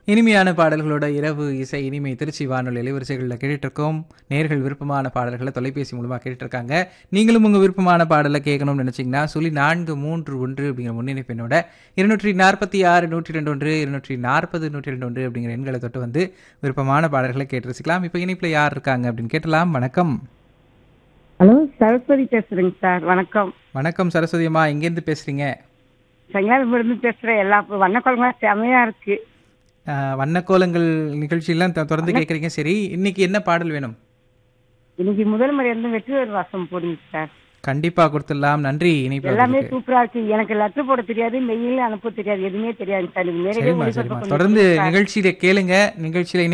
இனிமையான பாடல்களோட இரவு இசை இனிமை திருச்சி வானொலி இலைவரிசைகளில் கேட்டுருக்கோம் நேர்கள் விருப்பமான பாடல்களை தொலைபேசி மூலமாக கேட்டுருக்காங்க நீங்களும் உங்கள் விருப்பமான பாடலை கேட்கணும்னு நினச்சிங்கன்னா சொல்லி நான்கு மூன்று ஒன்று அப்படிங்கிற முன்னிணைப்பினோட இருநூற்றி நாற்பத்தி ஆறு நூற்றி ரெண்டு ஒன்று இருநூற்றி நாற்பது நூற்றி ரெண்டு ஒன்று அப்படிங்கிற எண்களை தொட்டு வந்து விருப்பமான பாடல்களை கேட்டு ரசிக்கலாம் இப்போ இனிப்பில் யார் இருக்காங்க அப்படின்னு கேட்டலாம் வணக்கம் ஹலோ சரஸ்வதி பேசுறேங்க சார் வணக்கம் வணக்கம் சரஸ்வதி அம்மா எங்கேருந்து பேசுகிறீங்க செங்கலாபுரத்து பேசுறேன் எல்லா வண்ணக்குழம்புலாம் செமையா இருக்கு வண்ணக்கோலங்கள் நிகழ்ச்சியெல்லாம் தொ- தொடர்ந்து கேட்குறீங்க சரி இன்னைக்கு என்ன பாடல் வேணும் இன்னைக்கு முதல் முறை இருந்து வெற்றிவேல் வாசம் போடுங்க சார் கண்டிப்பா கொடுத்துடலாம் நன்றி இனிப்பு எல்லாமே சூப்பரா இருக்கு எனக்கு லெட்டர் போட தெரியாது மெயில் அனுப்ப தெரியாது எதுவுமே தெரியாது சார் எனக்கு நேரடியாக சரிம்மா ஒளிபரப்பு சரிம்மா பண்ணி தொடர்ந்து கொடுங்க சார். நிகழ்ச்சியில கேளுங்க நிகழ்ச்சியில